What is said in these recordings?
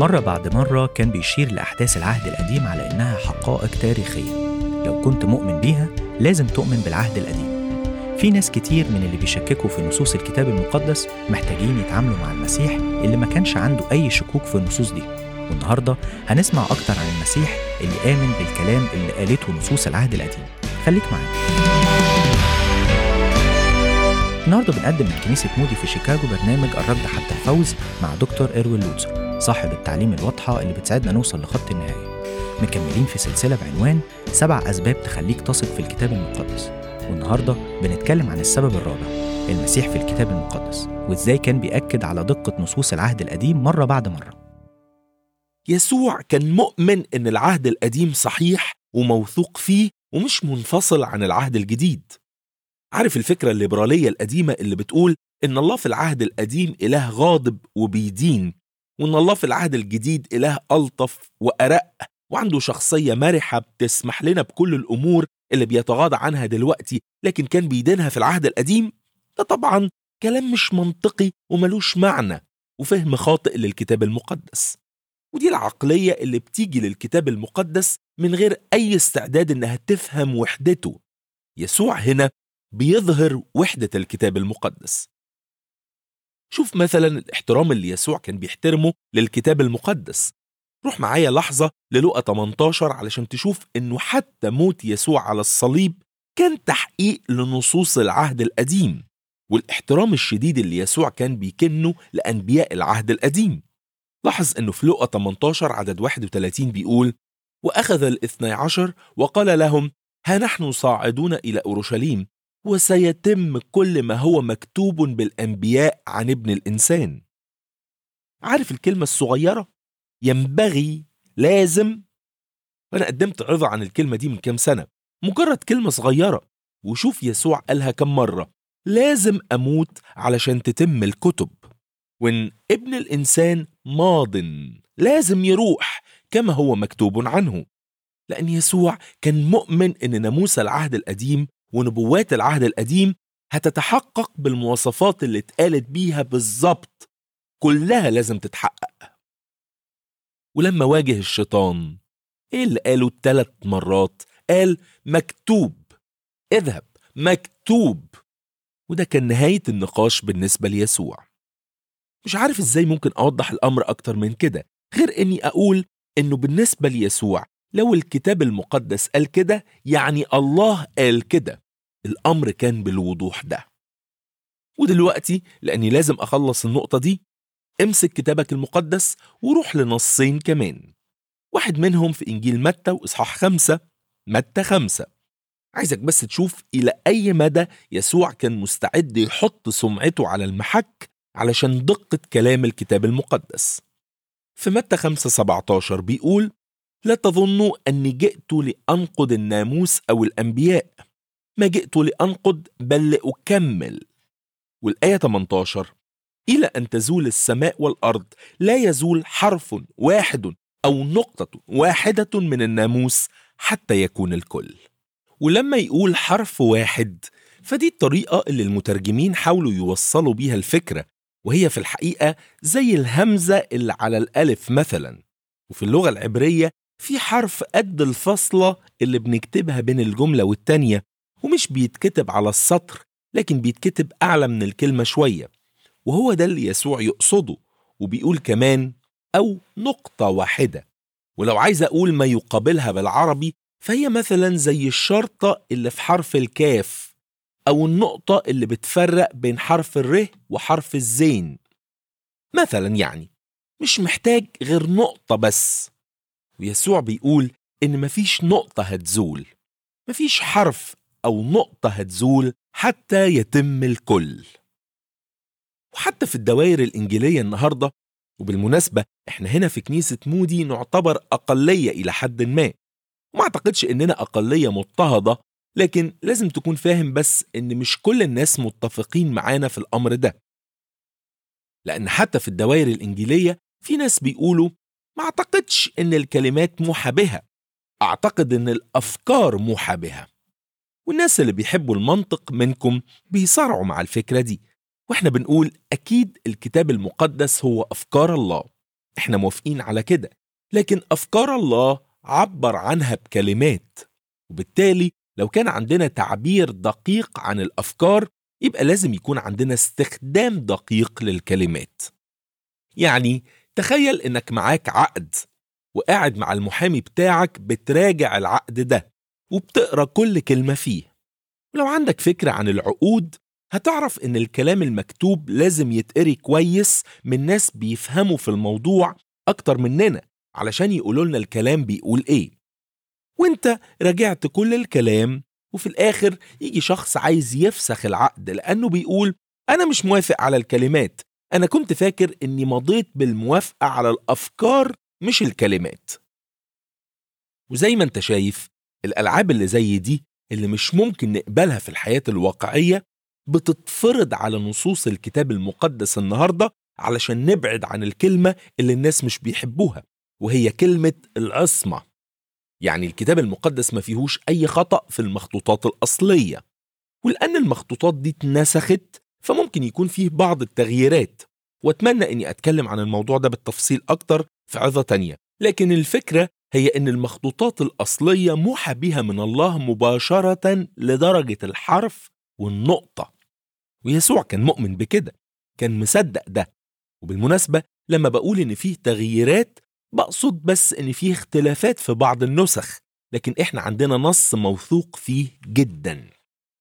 مرة بعد مرة كان بيشير لأحداث العهد القديم على إنها حقائق تاريخية لو كنت مؤمن بيها لازم تؤمن بالعهد القديم في ناس كتير من اللي بيشككوا في نصوص الكتاب المقدس محتاجين يتعاملوا مع المسيح اللي ما كانش عنده أي شكوك في النصوص دي والنهاردة هنسمع أكتر عن المسيح اللي آمن بالكلام اللي قالته نصوص العهد القديم خليك معانا النهارده بنقدم من كنيسة مودي في شيكاغو برنامج الرد حتى الفوز مع دكتور إروين لوتسر صاحب التعليم الواضحة اللي بتساعدنا نوصل لخط النهاية مكملين في سلسلة بعنوان سبع أسباب تخليك تثق في الكتاب المقدس والنهاردة بنتكلم عن السبب الرابع المسيح في الكتاب المقدس وإزاي كان بيأكد على دقة نصوص العهد القديم مرة بعد مرة يسوع كان مؤمن ان العهد القديم صحيح وموثوق فيه ومش منفصل عن العهد الجديد عارف الفكرة الليبرالية القديمة اللي بتقول إن الله في العهد القديم إله غاضب وبيدين وإن الله في العهد الجديد إله ألطف وأرق وعنده شخصية مرحة بتسمح لنا بكل الأمور اللي بيتغاضى عنها دلوقتي لكن كان بيدينها في العهد القديم ده طبعا كلام مش منطقي وملوش معنى وفهم خاطئ للكتاب المقدس ودي العقلية اللي بتيجي للكتاب المقدس من غير أي استعداد إنها تفهم وحدته يسوع هنا بيظهر وحدة الكتاب المقدس شوف مثلا الاحترام اللي يسوع كان بيحترمه للكتاب المقدس روح معايا لحظة للقى 18 علشان تشوف انه حتى موت يسوع على الصليب كان تحقيق لنصوص العهد القديم والاحترام الشديد اللي يسوع كان بيكنه لأنبياء العهد القديم لاحظ انه في لقى 18 عدد 31 بيقول وأخذ الاثني عشر وقال لهم ها نحن صاعدون إلى أورشليم وسيتم كل ما هو مكتوب بالانبياء عن ابن الانسان عارف الكلمه الصغيره ينبغي لازم انا قدمت عظه عن الكلمه دي من كام سنه مجرد كلمه صغيره وشوف يسوع قالها كم مره لازم اموت علشان تتم الكتب وان ابن الانسان ماض لازم يروح كما هو مكتوب عنه لان يسوع كان مؤمن ان ناموس العهد القديم ونبوات العهد القديم هتتحقق بالمواصفات اللي اتقالت بيها بالظبط كلها لازم تتحقق ولما واجه الشيطان ايه اللي قاله ثلاث مرات قال مكتوب اذهب مكتوب وده كان نهاية النقاش بالنسبة ليسوع مش عارف ازاي ممكن اوضح الامر اكتر من كده غير اني اقول انه بالنسبة ليسوع لو الكتاب المقدس قال كده يعني الله قال كده الأمر كان بالوضوح ده ودلوقتي لأني لازم أخلص النقطة دي امسك كتابك المقدس وروح لنصين كمان واحد منهم في إنجيل متى وإصحاح خمسة متى خمسة عايزك بس تشوف إلى أي مدى يسوع كان مستعد يحط سمعته على المحك علشان دقة كلام الكتاب المقدس في متى خمسة 17 بيقول لا تظنوا أني جئت لأنقض الناموس أو الأنبياء ما جئت لأنقض بل لأكمل والآية 18 إلى أن تزول السماء والأرض لا يزول حرف واحد أو نقطة واحدة من الناموس حتى يكون الكل ولما يقول حرف واحد فدي الطريقة اللي المترجمين حاولوا يوصلوا بيها الفكرة وهي في الحقيقة زي الهمزة اللي على الألف مثلا وفي اللغة العبرية في حرف قد الفاصلة اللي بنكتبها بين الجملة والتانية ومش بيتكتب على السطر لكن بيتكتب أعلى من الكلمة شوية وهو ده اللي يسوع يقصده وبيقول كمان أو نقطة واحدة ولو عايز أقول ما يقابلها بالعربي فهي مثلا زي الشرطة اللي في حرف الكاف أو النقطة اللي بتفرق بين حرف الر وحرف الزين مثلا يعني مش محتاج غير نقطة بس ويسوع بيقول إن مفيش نقطة هتزول مفيش حرف أو نقطة هتزول حتى يتم الكل وحتى في الدوائر الإنجيلية النهاردة وبالمناسبة إحنا هنا في كنيسة مودي نعتبر أقلية إلى حد ما وما أعتقدش إننا أقلية مضطهدة لكن لازم تكون فاهم بس إن مش كل الناس متفقين معانا في الأمر ده لأن حتى في الدوائر الإنجيلية في ناس بيقولوا ما أعتقدش إن الكلمات موحى بها أعتقد إن الأفكار موحى بها والناس اللي بيحبوا المنطق منكم بيصارعوا مع الفكرة دي واحنا بنقول أكيد الكتاب المقدس هو أفكار الله احنا موافقين على كده لكن أفكار الله عبر عنها بكلمات وبالتالي لو كان عندنا تعبير دقيق عن الأفكار يبقى لازم يكون عندنا استخدام دقيق للكلمات يعني تخيل إنك معاك عقد وقاعد مع المحامي بتاعك بتراجع العقد ده وبتقرا كل كلمة فيه ولو عندك فكرة عن العقود هتعرف إن الكلام المكتوب لازم يتقري كويس من ناس بيفهموا في الموضوع أكتر مننا علشان يقولوا لنا الكلام بيقول إيه وانت راجعت كل الكلام وفي الآخر يجي شخص عايز يفسخ العقد لأنه بيقول أنا مش موافق على الكلمات أنا كنت فاكر إني مضيت بالموافقة على الأفكار مش الكلمات وزي ما انت شايف الألعاب اللي زي دي اللي مش ممكن نقبلها في الحياة الواقعية بتتفرض على نصوص الكتاب المقدس النهاردة علشان نبعد عن الكلمة اللي الناس مش بيحبوها وهي كلمة العصمة يعني الكتاب المقدس ما فيهوش أي خطأ في المخطوطات الأصلية ولأن المخطوطات دي اتنسخت فممكن يكون فيه بعض التغييرات واتمنى اني اتكلم عن الموضوع ده بالتفصيل اكتر في عظة تانية لكن الفكرة هي ان المخطوطات الاصلية موحى بها من الله مباشرة لدرجة الحرف والنقطة ويسوع كان مؤمن بكده كان مصدق ده وبالمناسبة لما بقول ان فيه تغييرات بقصد بس ان فيه اختلافات في بعض النسخ لكن احنا عندنا نص موثوق فيه جداً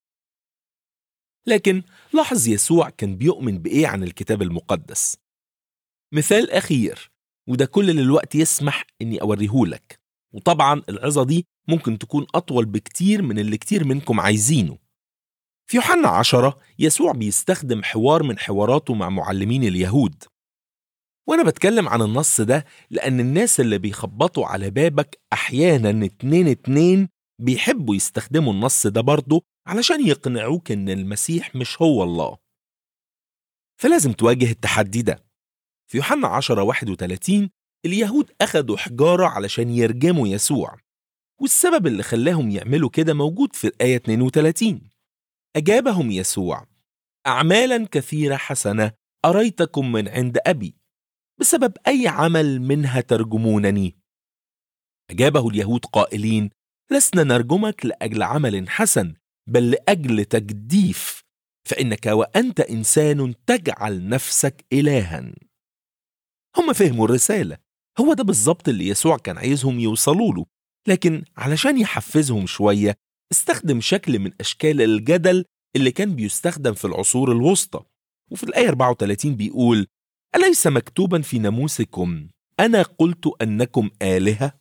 لكن لاحظ يسوع كان بيؤمن بإيه عن الكتاب المقدس مثال أخير وده كل اللي الوقت يسمح إني أوريهولك وطبعا العظة دي ممكن تكون أطول بكتير من اللي كتير منكم عايزينه في يوحنا عشرة يسوع بيستخدم حوار من حواراته مع معلمين اليهود وأنا بتكلم عن النص ده لأن الناس اللي بيخبطوا على بابك أحيانا اتنين اتنين بيحبوا يستخدموا النص ده برضه علشان يقنعوك إن المسيح مش هو الله فلازم تواجه التحدي ده في يوحنا 10 31 اليهود أخدوا حجارة علشان يرجموا يسوع والسبب اللي خلاهم يعملوا كده موجود في الآية 32 أجابهم يسوع أعمالا كثيرة حسنة أريتكم من عند أبي بسبب أي عمل منها ترجمونني أجابه اليهود قائلين لسنا نرجمك لأجل عمل حسن بل لأجل تجديف فإنك وأنت إنسان تجعل نفسك إلها هم فهموا الرسالة هو ده بالظبط اللي يسوع كان عايزهم يوصلوا له لكن علشان يحفزهم شوية استخدم شكل من أشكال الجدل اللي كان بيستخدم في العصور الوسطى وفي الآية 34 بيقول أليس مكتوبا في ناموسكم أنا قلت أنكم آلهة؟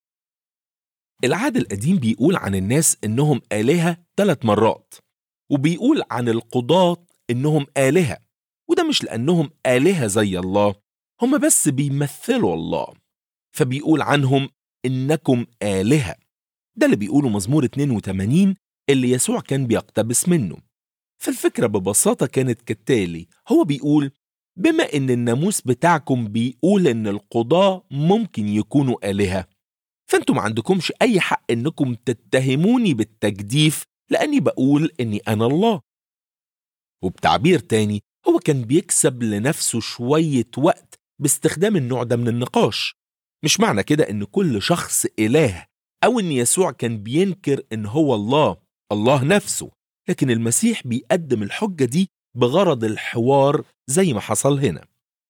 العهد القديم بيقول عن الناس إنهم آلهة ثلاث مرات وبيقول عن القضاة إنهم آلهة وده مش لأنهم آلهة زي الله هم بس بيمثلوا الله فبيقول عنهم إنكم آلهة ده اللي بيقوله مزمور 82 اللي يسوع كان بيقتبس منه فالفكرة ببساطة كانت كالتالي هو بيقول بما إن الناموس بتاعكم بيقول إن القضاة ممكن يكونوا آلهة فأنتوا ما عندكمش أي حق إنكم تتهموني بالتجديف لأني بقول إني أنا الله وبتعبير تاني هو كان بيكسب لنفسه شوية وقت باستخدام النوع ده من النقاش مش معنى كده إن كل شخص إله أو إن يسوع كان بينكر إن هو الله الله نفسه لكن المسيح بيقدم الحجة دي بغرض الحوار زي ما حصل هنا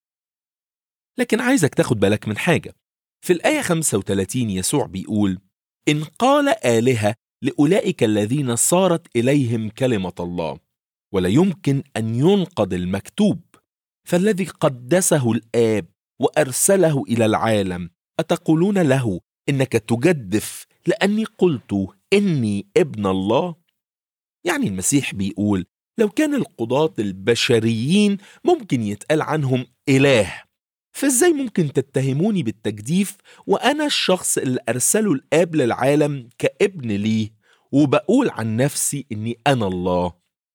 لكن عايزك تاخد بالك من حاجة في الآية 35 يسوع بيقول إن قال آلهة لأولئك الذين صارت إليهم كلمة الله ولا يمكن أن ينقض المكتوب فالذي قدسه الآب وأرسله إلى العالم أتقولون له إنك تجدف لأني قلت إني ابن الله يعني المسيح بيقول لو كان القضاة البشريين ممكن يتقال عنهم إله فازاي ممكن تتهموني بالتجديف وأنا الشخص اللي أرسله الآب للعالم كابن ليه وبقول عن نفسي إني أنا الله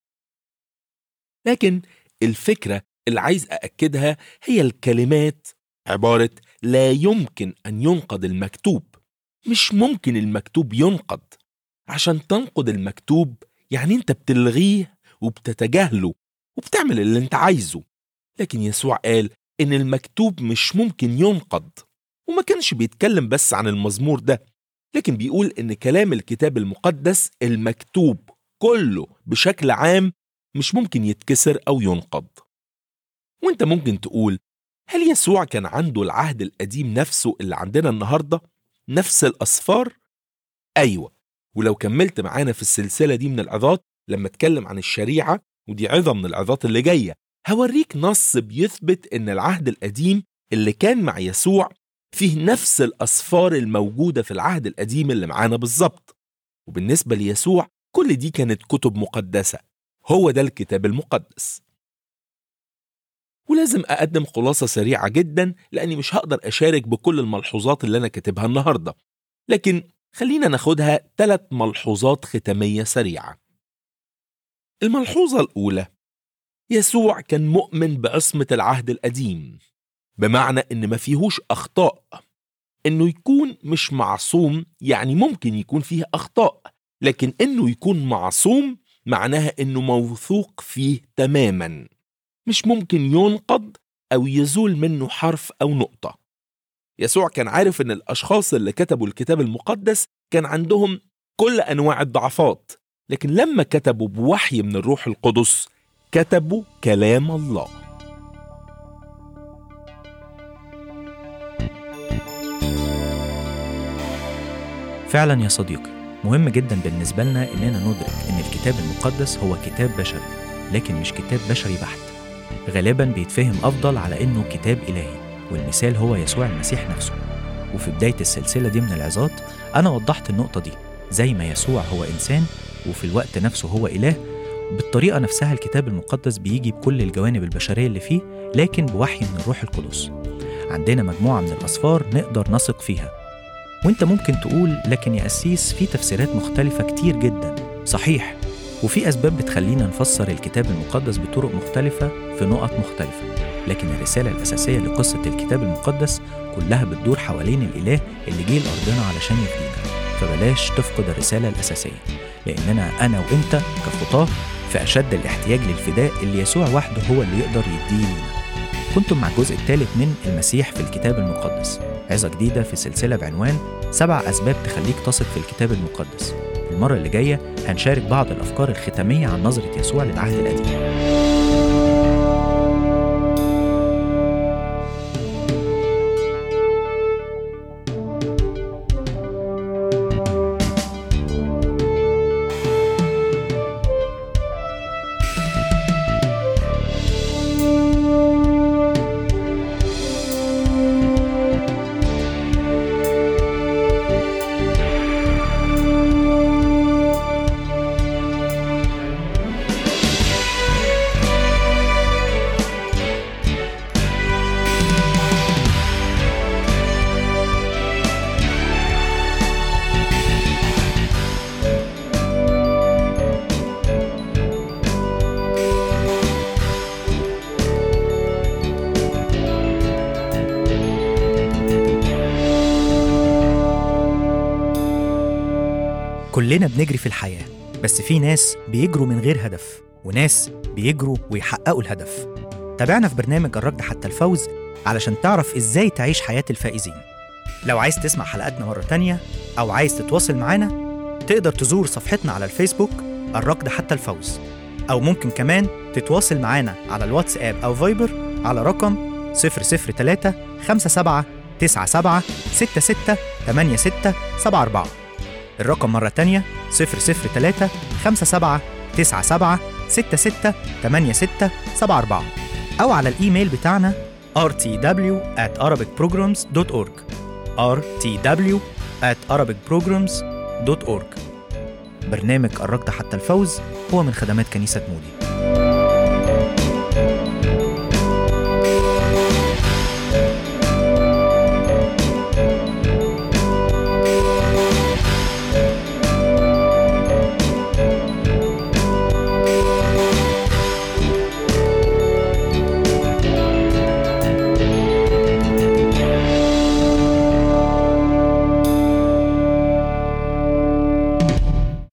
لكن الفكرة اللي عايز أأكدها هي الكلمات عبارة لا يمكن أن ينقض المكتوب مش ممكن المكتوب ينقض عشان تنقض المكتوب يعني انت بتلغيه وبتتجاهله وبتعمل اللي انت عايزه لكن يسوع قال إن المكتوب مش ممكن ينقض وما كانش بيتكلم بس عن المزمور ده لكن بيقول إن كلام الكتاب المقدس المكتوب كله بشكل عام مش ممكن يتكسر أو ينقض وانت ممكن تقول هل يسوع كان عنده العهد القديم نفسه اللي عندنا النهارده نفس الأصفار؟ أيوة ولو كملت معانا في السلسلة دي من العظات لما اتكلم عن الشريعة ودي عظة من العظات اللي جاية هوريك نص بيثبت إن العهد القديم اللي كان مع يسوع فيه نفس الأصفار الموجودة في العهد القديم اللي معانا بالظبط وبالنسبة ليسوع كل دي كانت كتب مقدسة هو ده الكتاب المقدس ولازم أقدم خلاصة سريعة جدا لأني مش هقدر أشارك بكل الملحوظات اللي أنا كاتبها النهاردة لكن خلينا ناخدها ثلاث ملحوظات ختامية سريعة الملحوظة الأولى يسوع كان مؤمن بعصمة العهد القديم بمعنى إن ما فيهوش أخطاء إنه يكون مش معصوم يعني ممكن يكون فيه أخطاء لكن إنه يكون معصوم معناها إنه موثوق فيه تماما مش ممكن ينقض أو يزول منه حرف أو نقطة يسوع كان عارف إن الأشخاص اللي كتبوا الكتاب المقدس كان عندهم كل أنواع الضعفات لكن لما كتبوا بوحي من الروح القدس كتبوا كلام الله فعلا يا صديقي مهم جدا بالنسبة لنا إننا ندرك إن الكتاب المقدس هو كتاب بشري لكن مش كتاب بشري بحت غالبا بيتفهم أفضل على إنه كتاب إلهي والمثال هو يسوع المسيح نفسه وفي بداية السلسلة دي من العظات أنا وضحت النقطة دي زي ما يسوع هو إنسان وفي الوقت نفسه هو إله بالطريقة نفسها الكتاب المقدس بيجي بكل الجوانب البشرية اللي فيه لكن بوحي من الروح القدس عندنا مجموعة من الأسفار نقدر نثق فيها وانت ممكن تقول لكن يا قسيس في تفسيرات مختلفة كتير جدا صحيح وفي أسباب بتخلينا نفسر الكتاب المقدس بطرق مختلفة في نقط مختلفة لكن الرسالة الأساسية لقصة الكتاب المقدس كلها بتدور حوالين الإله اللي جه لأرضنا علشان يفدينا فبلاش تفقد الرسالة الأساسية لأننا أنا وإنت كخطاة في أشد الاحتياج للفداء اللي يسوع وحده هو اللي يقدر يديه لينا كنتم مع الجزء الثالث من المسيح في الكتاب المقدس عظة جديدة في سلسلة بعنوان سبع أسباب تخليك تثق في الكتاب المقدس المرة اللي جاية هنشارك بعض الأفكار الختامية عن نظرة يسوع للعهد القديم كلنا بنجري في الحياة بس في ناس بيجروا من غير هدف وناس بيجروا ويحققوا الهدف تابعنا في برنامج الركض حتى الفوز علشان تعرف ازاي تعيش حياة الفائزين لو عايز تسمع حلقاتنا مرة تانية أو عايز تتواصل معانا تقدر تزور صفحتنا على الفيسبوك الركض حتى الفوز أو ممكن كمان تتواصل معانا على الواتساب أو فايبر على رقم 003 57 97 66 86 74 الرقم مرة تانية 003 57 97 66 86 74 أو على الإيميل بتاعنا rtw at arabicprograms.org rtw at arabicprograms.org برنامج الركض حتى الفوز هو من خدمات كنيسة مودي